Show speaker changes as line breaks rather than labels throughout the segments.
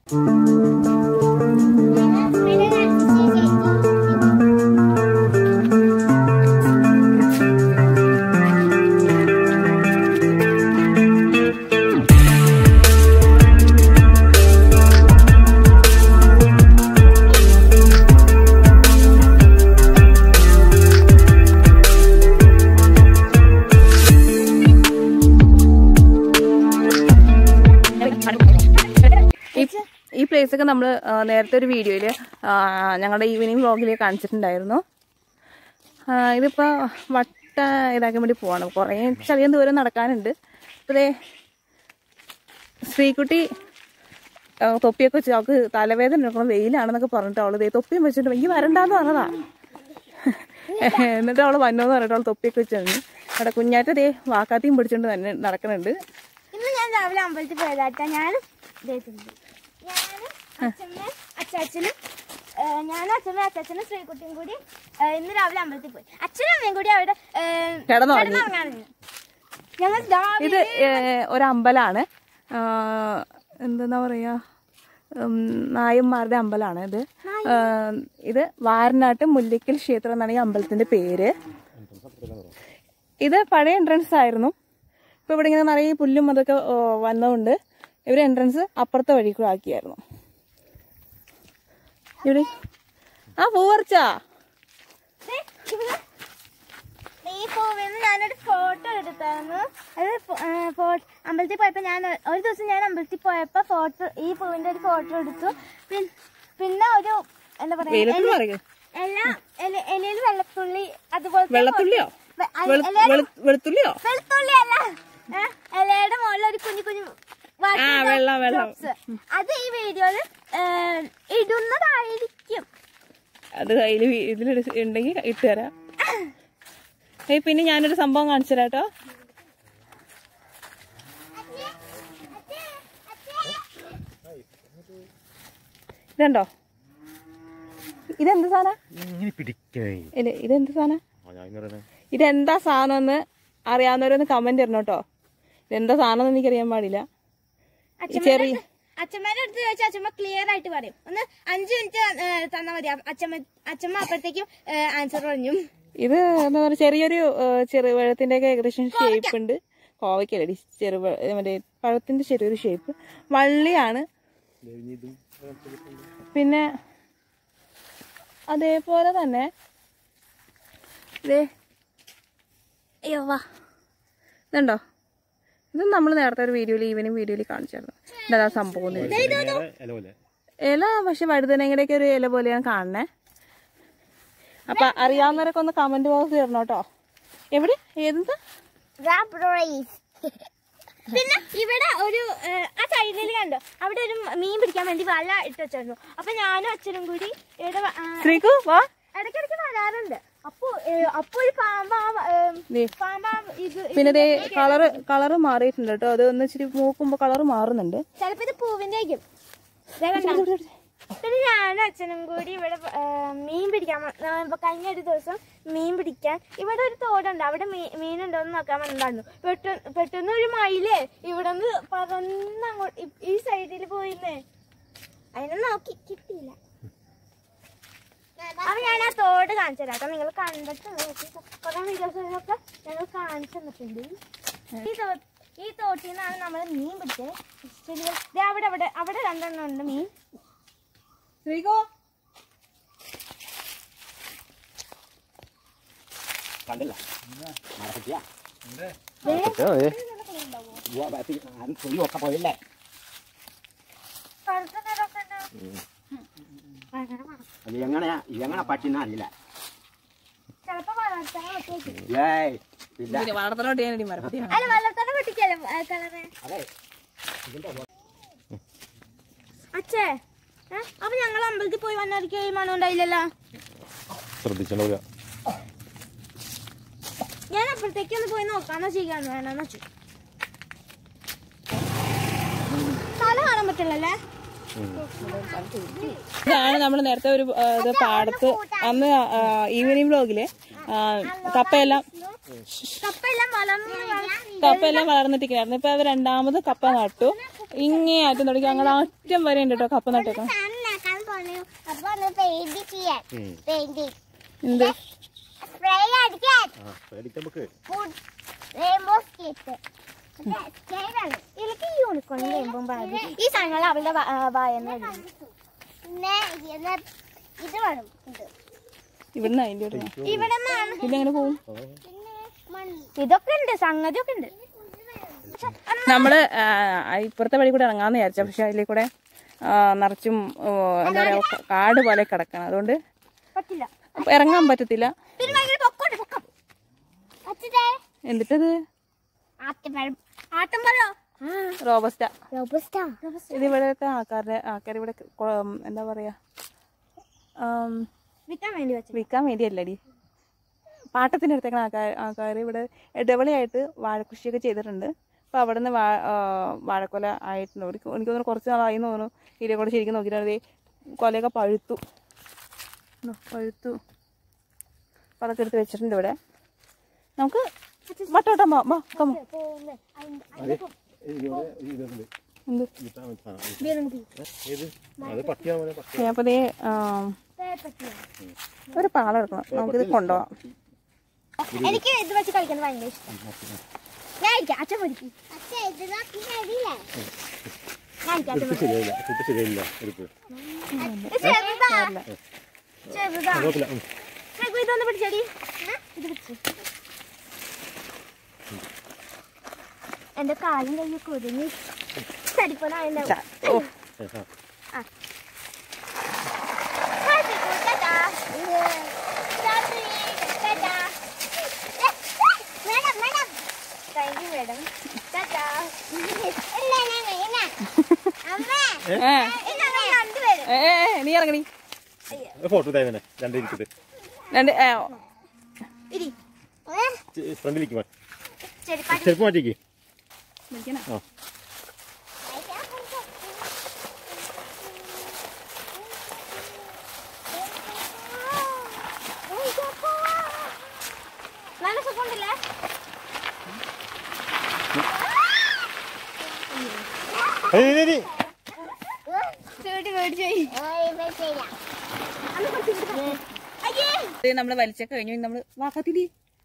ഈ ഈ പ്ലേസ് ഒക്കെ നമ്മൾ നേരത്തെ ഒരു വീഡിയോയിൽ ഞങ്ങളുടെ ഈവനിങ് വ്ളോഗിൽ കാണിച്ചിട്ടുണ്ടായിരുന്നു ആ, ഇതിപ്പോ വട്ട ഇതാക്കാൻ വേണ്ടി പോവാണ് കുറേ ചെറിയ ദൂരം നടക്കാനുണ്ട് ഇതേ ശ്രീകുട്ടി ആ, തൊപ്പിയൊക്കെ വെച്ച് അവൾക്ക് തലവേദന എടുക്കണം വെയിലാണെന്നൊക്കെ പറഞ്ഞിട്ട് അവള് ദേ തൊപ്പിയും വെച്ചിട്ട് എനിക്ക് വരണ്ടാന്ന് പറഞ്ഞതാ എന്നിട്ട് അവള് വന്നോന്ന് പറഞ്ഞിട്ട് അവൾ തൊപ്പിയൊക്കെ വെച്ച് തന്നു അവിടെ കുഞ്ഞാറ്റ ദേ വാക്കാത്തിയും പിടിച്ചോണ്ട് തന്നെ നടക്കുന്നുണ്ട്
ഇന്ന് ഞാൻ രാവിലെ അമ്പലത്തിൽ പോയതാട്ടാ ഞാനും ഇദ്ദേഹത്തിനുണ്ട് ഞാനും അച്ഛമ്മയും അച്ചാച്ചനും ഏ, ഞാനും അച്ഛമ്മയും അച്ചാച്ചനും ശ്രീകുട്ടിയും കൂടി ഏ, ഇന്ന് രാവിലെ അമ്പലത്തിൽ പോയി അച്ഛനും അമ്മയും കൂടി അവിടെ ഏ,
കിടന്നുറങ്ങി.
കിടന്നുറങ്ങാണ് ഞങ്ങൾ രാവിലെ
ഇത് ഏഹ്, ഒരമ്പലാണ് ആഹ്, എന്തെന്നാ പറയാ ഉം, നായന്മാരുടെ അമ്പലമാണ് ഇത് ആഹ്, ഇത് വാരനാട്ട് മുല്ലിക്കൽ ക്ഷേത്രം എന്നാണ് ഈ അമ്പലത്തിന്റെ പേര് ഇത് പഴയ എൻട്രൻസ് ആയിരുന്നു ഇപ്പൊ ഇവിടെ ഇങ്ങനെ നിറയെ പുല്ലും അതൊക്കെ ഓ, വന്നതുകൊണ്ട് ഇവര് എൻട്രൻസ് അപ്പുറത്തെ വഴി കൂടെ ആക്കിയായിരുന്നു ഇവിടെ ആ പൂവർച്ചാ
ദേ, ഇവിടെ ഈ പൂവിൽ ഞാനൊരു ഫോട്ടോ എടുത്തായിരുന്നു അത് ഫോ- ഏ, ഫോ- അമ്പലത്തിൽ പോയപ്പോ ഞാൻ ഒരു ദിവസം ഞാൻ അമ്പലത്തിൽ പോയപ്പോ ഫോട്ടോ ഈ പൂവിന്റെ ഒരു ഫോട്ടോ എടുത്തു പിൻ- പിന്നെ ഒരു എന്താ പറയാ
വെയിലത്തിൽ പറയൂ
എല്ലാ ഇലയിൽ വെള്ളത്തുള്ളി അതുപോലെ
വെള്ളത്തുള്ളിയോ വെളു- വെളു- വെളുത്തുള്ളിയോ
വെളുത്തുള്ളി അല്ല ഏ, ഇലയുടെ മുകളിൽ ഒരു കുഞ്ഞു കുഞ്ഞു വാട്ടർ
ആ വെള്ളം വെള്ളം
drops. അത് ഈ വീഡിയോയില് ഏ, ഇടുന്നതായിരിക്കും
അത് കയ്യിൽ ഇതിൽ ഉണ്ടെങ്കിൽ ഇട്ടുതരാം ഏയ് പിന്നെ ഞാനൊരു സംഭവം കാണിച്ചു തരാം കേട്ടോ ഇതുണ്ടോ ഇതെന്ത് സാധനം
ഇങ്ങനെ പിടിക്കണേ
ഇല്ല ഇതെന്ത് സാധനം
ആ ഞാൻ ഇങ്ങനെ പറയണേ.
ഇതെന്താ സാധനം എന്ന് അറിയാവുന്നവരൊന്ന് കമന്റ് തരണം കേട്ടോ ഇതെന്താ സാധനം എന്ന് എനിക്കറിയാൻ പാടില്ല ഈ ചെറിയ
അച്ഛമ്മേടെ അടുത്ത് ചോദിച്ചാൽ അച്ഛമ്മ ക്ലിയർ ആയിട്ട് പറയും ഒന്ന് അഞ്ചു മിനിറ്റ് തന്നാ മതി അച്ഛമ്മ അച്ഛമ്മ അപ്പോഴത്തേക്കും ആൻസർ പറഞ്ഞു
ഇത് എന്താ പറയുക ചെറിയൊരു ഏഹ്, ചെറുപഴത്തിന്റെ ഒക്കെ ഏകദേശം ഷേപ്പ് ഉണ്ട് കോവയ്ക്കല്ലടി ചെറു മറ്റേ പഴത്തിന്റെ ചെറിയൊരു ഷേപ്പ് വള്ളിയാണ് പിന്നെ അതേപോലെ തന്നെ ദേ അയ്യോ വാ ഇതുണ്ടോ ഇത് നമ്മൾ നേരത്തെ ഒരു വീഡിയോയിൽ ഈവനിങ് വീഡിയോയിൽ കാണിച്ചായിരുന്നു എന്താ സംഭവം എന്ന് ചോദിച്ചു.
ഇങ്ങനെ ഇല പോലെ
ഇല പക്ഷെ വഴുതനങ്ങയുടെയൊക്കെ ഒരു ഇല പോലെയാണ് കാണണേ അപ്പൊ അറിയാവുന്നവരൊക്കെ ഒന്ന് കമന്റ് ബോക്സ് തരണം കേട്ടോ എവിടെ ഏതെന്താ
പിന്നെ ഇവിടെ ഒരു ഏ, ആ സൈഡിൽ കണ്ടോ അവിടെ ഒരു മീൻ പിടിക്കാൻ വേണ്ടി വല ഇട്ട് വെച്ചായിരുന്നു അപ്പൊ ഞാനും അച്ഛനും കൂടി ഇവിടെ വ- ആ,
ശ്രീകു വാ
ഇടയ്ക്കിടയ്ക്ക് വരാറുണ്ട് അപ്പൊ ഏ, അപ്പൊ ഒരു പാമ്പാ
ദേ.
പാമ്പാ ഇത്
പിന്നെ ദേ കളറ് കളറ് മാറിയിട്ടുണ്ട് കേട്ടോ അത് ഒന്ന് ഇച്ചിരി മൂക്കുമ്പോ കളറ് മാറുന്നുണ്ട്
ചിലപ്പോ ഇത് പൂവിന്റെ ആയിരിക്കും ദേ കണ്ടോ? പിന്നെ ഞാനും അച്ഛനും കൂടി ഇവിടെ ഏ, മീൻ പിടിക്കാൻ വ- ആ, ഇപ്പൊ കഴിഞ്ഞ ഒരു ദിവസം മീൻ പിടിക്കാൻ ഇവിടെ ഒരു തോടുണ്ട് അവിടെ മീ- മീനുണ്ടോ എന്ന് നോക്കാൻ വന്നതായിരുന്നു പെട്ടെന്ന് പെട്ടെന്ന് ഒരു മയിലേ ഇവിടെ നിന്ന് പറന്ന് അങ്ങോട്ട് ഈ- ഈ സൈഡിൽ പോയിന്നേ അതിനെ നോക്കി കിട്ടിയില്ല അപ്പൊ ഞാൻ ആ തോട് കാണിച്ചു തരാം കേട്ടോ നിങ്ങൾ കണ്ടിട്ട് നോക്കി കുറെ വീഡിയോസിലൊക്കെ ഞങ്ങൾ കാണിച്ചു തന്നിട്ടുണ്ട് ഈ തോ ഈ തോട്ടിൽ നിന്നാണ് നമ്മൾ മീൻ പിടിച്ചത് ശരി ദേ അവിടെ അവിടെ അവിടെ രണ്ടെണ്ണം ഉണ്ട് മീൻ
ശ്രീകു
കണ്ടില്ല മറക്കിട്ടിയാ ഒക്കെ പോയില്ലേ
കറുത്ത നിറമൊക്കെ ഉണ്ട്. ഭയങ്കര മണം.
അത് എങ്ങനെയാ എങ്ങനെ പറ്റിന്ന അറിയില്ല
ചിലപ്പോ വളർത്താൻ പറ്റും
ഏയ് ഇല്ല
വളർത്തലോട്ട് ഞാനടി മരപ്പത്തി
അല്ല വളർത്താൻ പറ്റിക്കല്ലോ കളറ്
അതെ
അച്ഛേ ഏ? അപ്പൊ ഞങ്ങൾ അമ്പലത്തിൽ പോയി വന്നവർക്ക് ഈ മണം ഉണ്ടായില്ലല്ലോ
ശ്രദ്ധിച്ചോളൂ
ഞാൻ അപ്പുറത്തേക്ക് ഒന്ന് പോയി നോക്കാന്നോ ചെയ്യാന്ന് വേണമെന്ന് വെച്ചു തല കാണാൻ പറ്റില്ലല്ലേ
ഇതാണ് നമ്മൾ നേരത്തെ ഒരു ആ, ഇത് പാടത്ത് അന്ന് ഈവനിങ് വ്ലോഗില് കപ്പയെല്ലാം
കപ്പ എല്ലാം വളർന്നു
കപ്പ എല്ലാം വളർന്നിട്ടിരിക്കുകയായിരുന്നു ഇപ്പൊ അവർ രണ്ടാമത് കപ്പ നട്ടു ഇങ്ങേ അറ്റം തുടങ്ങി ഞങ്ങൾ അറ്റം വരെ ഉണ്ട് കേട്ടോ കപ്പ നട്ടേക്കാം
നന്നാക്കാൻ പറഞ്ഞു അപ്പൊ ഒന്ന് പെയിന്റ് ചെയ്യാൻ പെയിന്റിങ്
എന്ത്
സ്പ്രേ അടിക്കാൻ
ആ പേടിക്കാൻ നമുക്ക്
റെയിൻബോ സ്കേറ്റ് എനിക്ക് യൂണിക്കോൺ റെയിൻബോ ബാഗ് ഈ സാധനങ്ങൾ അവളുടെ വായന പിന്നെ ഇത് വേണം ഇത്
ഇവിടുന്ന് അതിന്റെ ഒരു
ഇവിടെ
പിന്നെ എങ്ങനെ പോകും
ഇതൊക്കെ ഉണ്ട് സംഗതി ഒക്കെ ഉണ്ട്
നമ്മള് ആ, ഇപ്പുറത്തെ വഴി കൂടെ ഇറങ്ങാന്ന് വിചാരിച്ച പക്ഷെ അതിലെ കൂടെ ആ, നിറച്ചും ഓ, എന്താ പറയാ ക- കാട് പോലെ കിടക്കണം അതുകൊണ്ട്
പറ്റില്ല
അപ്പൊ ഇറങ്ങാൻ പറ്റത്തില്ല
പിന്നെ ഭയങ്കര പൊക്കോണ്ട് പൊക്കം അച്ഛേ
എന്നിട്ടത്
ആട്ടപ്പഴം ആട്ടമ്പഴോ
റോബസ്റ്റ
റോബസ്റ്റാ
ഇത് ഇവിടുത്തെ ആൾക്കാരുടെ ആൾക്കാർ ഇവിടെ കൊ- എന്താ പറയാ ആം,
വിൽക്കാൻ വേണ്ടി വെച്ചു
വിൽക്കാൻ വേണ്ടിയല്ലടി പാട്ടത്തിന് എടുത്തേക്കുന്ന ആൾക്കാർ ആൾക്കാർ ഇവിടെ ഇടവിളയായിട്ട് വാഴക്കൃഷിയൊക്കെ ചെയ്തിട്ടുണ്ട് അപ്പോൾ അവിടെ നിന്ന് വാ ആ, വാഴക്കൊല ആയിട്ടുണ്ട് ഒരു എനിക്ക് തോന്നുന്നു കുറച്ച് നാളായി എന്ന് തോന്നുന്നു ഇതിലെ കൂടെ ശരിക്കും നോക്കിയിട്ട് കൊലയൊക്കെ പഴുത്തു ദോ, പഴുത്തു അപ്പോൾ അതൊക്കെ എടുത്ത് വെച്ചിട്ടുണ്ട് ഇവിടെ നമുക്ക് വട്ടോട്ടം വാ വാ കമ്മ എന്ത്
അത് പട്ടിയാണ് പട്ടി
അപ്പോൾ ദേ ആ, ഒരു പാളം എടുക്കണം നമുക്കിത് കൊണ്ടുപോകാം
എനിക്ക് ഇത് വെച്ച് കളിക്കുന്നത് ഭയങ്കര ഇഷ്ടം ഞാൻ ഇരിക്കാം അച്ഛൻ പൊരിക്കും അച്ഛൻ ഇത് നോക്കി ശരിയില്ലേ ഞാൻ ഇരിക്കാം, അച്ഛൻ പൊരിക്കും.
ശരിയായില്ല കുട്ടി ശരിയായില്ല ഇരിപ്പ്
ഇത് ചെറുതാ ചെറുതാ
കുഴപ്പമില്ല ഉം.
നിനക്ക് ഇതൊന്ന് പിടിച്ചടി ഇത് പിടിച്ചു എന്റെ കാലും കയ്യും കുരുങ്ങി തടിപ്പനായിട്ടുണ്ടാവും
ചാ- ഓ
ആ.
താങ്ക് യു മേഡം
ഏ
രണ്ടുപേരും
ഏ ഏ, നീ ഇറങ്ങണി
ഫോട്ടോ തന്നെ രണ്ടിരിക്കട്ടെ
രണ്ട് ഏ,
ഇരി
ഫ്രണ്ടിലേക്ക്
ശരി
ചെരുപ്പ് മാറ്റിക്ക്
വിളിക്കണോ?
ആ
നല്ല സുഖമുണ്ടല്ലേ
ഏയ്, ഏയ്, ഏയ്.
ചേട്ടി മേടിച്ചായി
ഇത് നമ്മള് വലിച്ചൊക്കെ കഴിഞ്ഞു ഇനി നമ്മള് വാക്കാത്തിരി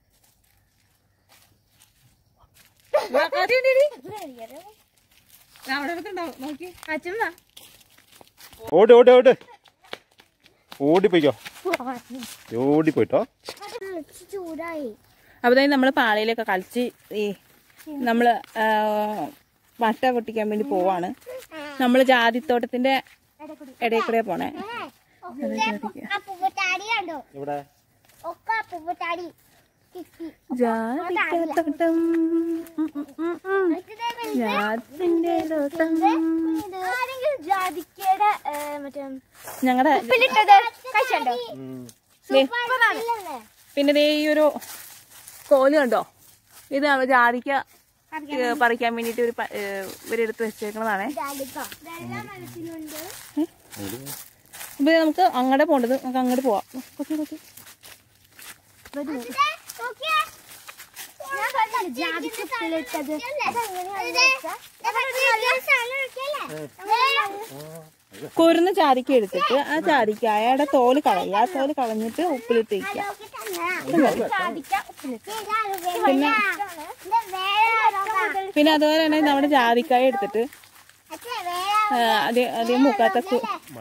വാക്കാത്തിരി അവിടെ അടുത്തുണ്ടാവും നോക്കി
അച്ഛൻ വാ
ഓട് ഓട് ഓട് ഓടിപ്പോയിക്കോ ഓടിപ്പോയിട്ടോ
ചൂടായി
അപ്പൊ തന്നെ നമ്മള് പാളയിലൊക്കെ കളിച്ച് ഈ നമ്മള് ആ, വട്ട പൊട്ടിക്കാൻ വേണ്ടി പോവാണ് നമ്മള് ജാതിത്തോട്ടത്തിന്റെ ഇടയിൽ കൂടെ പോണേ
പൂവത്താടി കണ്ടോ
ഇവിടെ
ഒക്കെ പൂവത്താടി കിട്ടി
ജാതിത്തോട്ടം ഉം, ഉം, ഉം, ഉം. ജാതിന്റെ തോട്ടം
ആരെങ്കിലും ജാതിക്കയുടെ ഏ, മറ്റേ
ഞങ്ങളുടെ
ഉപ്പിലിട്ടത് കഴിച്ചോ
ദേ, പിന്നെ ദേ ഈ ഒരു കോല് കണ്ടോ ഇത് നമ്മള് ജാതിക്ക ഏ, പറിക്കാൻ വേണ്ടിട്ട് ഒരു പ- ഏ, ഇവരെടുത്ത് വെച്ചേക്കുന്നതാണേ അപ്പൊ നമുക്ക് അങ്ങോട്ട് പോണ്ടത് നമുക്ക് അങ്ങോട്ട് പോവാം കൊച്ചു കൊച്ചു
ജാതിക്ക ഉപ്പിലിട്ടത്
കുരുന്ന് ചാതിക്ക എടുത്തിട്ട് ആ ചാതിക്കായയുടെ തോല് കളയുക ആ തോല് കളഞ്ഞിട്ട് ഉപ്പിലിട്ട് വയ്ക്കുക
ജാതിക്ക ഉപ്പിലിട്ട്
പിന്നെ പിന്നെ അതുപോലെ തന്നെ നമ്മുടെ ജാതിക്കായ എടുത്തിട്ട് ആ, അതേ അതേ മുക്കാത്ത കു-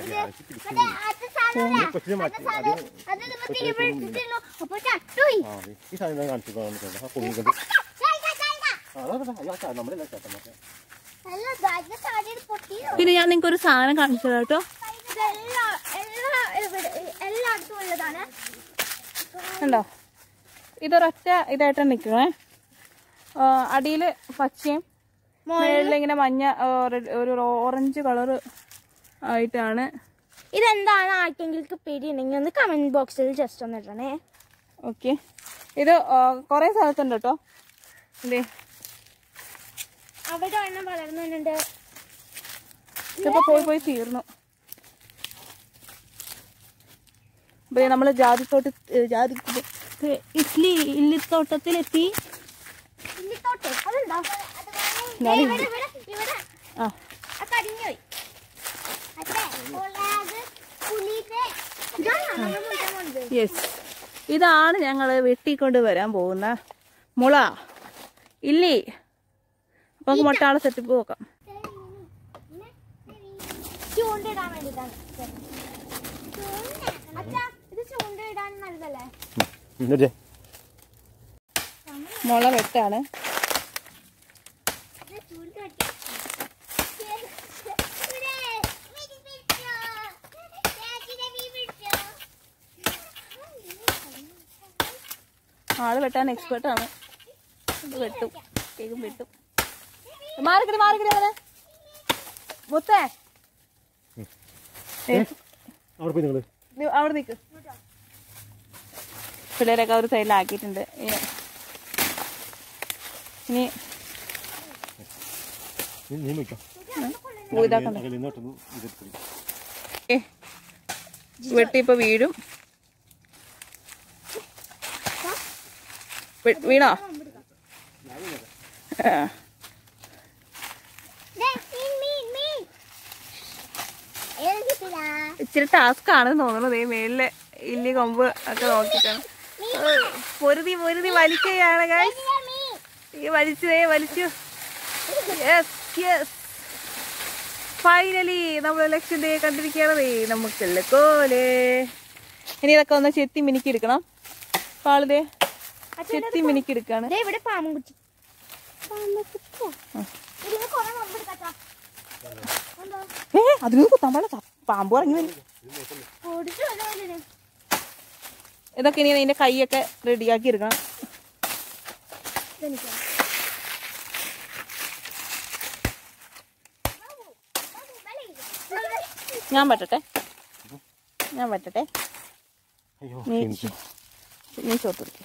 കൊച്ചിനെ മാറ്റി ആദ്യം
അപ്പൊ ചട്ടുയി
ആ ഈ സാധനം കാണിച്ചു കാണിച്ചിട്ടുണ്ട് ആ പൊങ്ങിക്കൊണ്ട് ആ അതാ അയ്യോ ആ നമ്മുടെ എല്ലാ ചേട്ടന്മാരെ
നല്ല ഭാഗ്യ സാധ്യത പൊട്ടിയോ
പിന്നെ ഞാൻ നിങ്ങൾക്ക് ഒരു സാധനം കാണിച്ചു തരാം കേട്ടോ
ഇതെല്ലാം എല്ലാ ഇവിടെ എല്ലായിടത്തും ഉള്ളതാണ്
ഉണ്ടോ ഇതൊരൊറ്റ ഇതായിട്ടാണ് നിൽക്കണേ അടിയിൽ പച്ചയും മുകളിൽ ഇങ്ങനെ മഞ്ഞ ആ, red- ഒരു ഓറഞ്ച് കളർ ആയിട്ടാണ്
ഇതെന്താണ് ആർക്കെങ്കിലും പേടിയുണ്ടെങ്കിൽ ഒന്ന് കമന്റ് ബോക്സിൽ ജസ്റ്റ് ഒന്ന് ഇടണേ
ഓക്കെ ഇത് കുറേ സ്ഥലത്തുണ്ട് കേട്ടോ ഇതേ
അവിടെ എണ്ണം വളർന്നുണ്ട്
ഇതിപ്പോ പോയി പോയി തീർന്നു അപ്പൊ നമ്മൾ ജാതിത്തോട്ട് ജാതി ദേ, ഇഡ്ലി ഇല്ലിത്തോട്ടത്തിലെത്തി
ഇല്ലിത്തോട്ട് അതുണ്ടോ
ഞാൻ
ഇവിടെ ഇവിടെ ഇവിടെ
ആ
ആ കരിഞ്ഞുപോയി അതെ അത് പുലിയുടെ ഇതാണോ നമ്മൾ മുറിക്കാൻ പോകുന്നത്
യെസ് ഇതാണ് ഞങ്ങൾ വെട്ടിക്കൊണ്ട് വരാൻ പോകുന്ന മുള ഇല്ലേ അപ്പൊ നമുക്ക് മുട്ടാളെ സെറ്റപ്പ് നോക്കാം
ചൂണ്ടയിടാൻ വേണ്ടിട്ടാണ് അച്ഛാ ഇത് ചൂണ്ടയിടാൻ നല്ലതല്ലേ
എന്നിട്ട്
മുള വെട്ടാണ്
ഇത് ചൂണ്ട കെട്ടി
ആള് വെട്ടാൻ എക്സ്പേർട്ട് ആണ് ഇത് വെട്ടും കേക്കും വെട്ടും മാറിക്കടി മാറിക്കടി അവിടെ മുത്തേ ഏ,
അവിടെ പോയി നിങ്ങള്
നീ അവിടെ നിക്ക് പിള്ളേരൊക്കെ ഒരു സൈഡിലാക്കിയിട്ടുണ്ട് ഇനി ഇനി
നീ- നീ നോക്കാം
പൂ ഇതാക്കണ്ട
അകലെ നിന്നോട്ടൊന്ന് ഇതെടുത്തു
ഏ, വെട്ടി ഇപ്പൊ വീഴും വി- വീണോ ആ. ഇച്ചിരി ടാസ്ക് ആണെന്ന് തോന്നുന്നു ദേ മേളിലെ ഇല്ലി കൊമ്പ് ഒക്കെ നോക്കിട്ടാണ് പൊരുതി പൊരുതി വലിക്കുകയാണ് guys. ഈ വലിച്ചു ദേ വലിച്ചു യെസ് യെസ് ഫൈനലി നമ്മൾ ലക്ഷ്യം ദേ കണ്ടിരിക്കുകയാണതേ നമുക്ക് കോലേ ഇനി ഇതൊക്കെ ഒന്ന് ചെത്തി മിനുക്കി എടുക്കണം പാളിതേ ചെത്തി മിനുക്കി എടുക്കാണ്
ദേ ഇവിടെ പാമ്പും കുത്തി ഇതിന് കുറെ മുമ്പ് എടുക്കാച്ചാ എന്താ
ഏ അതിന് കുത്താൻ പാടില്ല പാമ്പ് ഇറങ്ങി വരും
ഓടിച്ചു വരാതിന്
ഇതൊക്കെ ഇനി അതിന്റെ കൈയൊക്കെ റെഡിയാക്കി എടുക്കണം
ഇതെനിക്ക്
ഞാൻ പറ്റട്ടെ ഞാൻ പറ്റട്ടെ
അയ്യോ
നീ
എനിക്ക്
നീ ചോത്ത് പിടിക്കും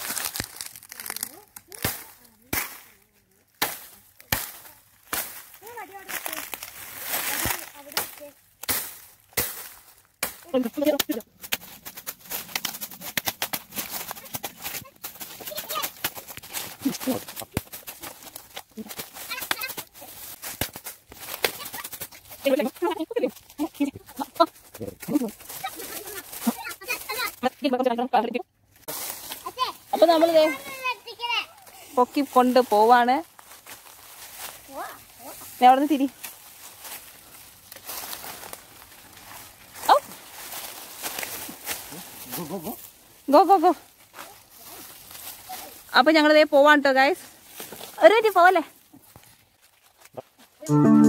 അപ്പൊ നമ്മളിതേ പൊക്കി കൊണ്ട് പോവാണ് നീ അവിടെ നിന്ന് തിരി ഔ. ഗോ ഗോ ഗോ അപ്പൊ ഞങ്ങളിതേ പോവാണ് കേട്ടോ ഗായ്സ് ഒരു മിനിറ്റ് പോവല്ലേ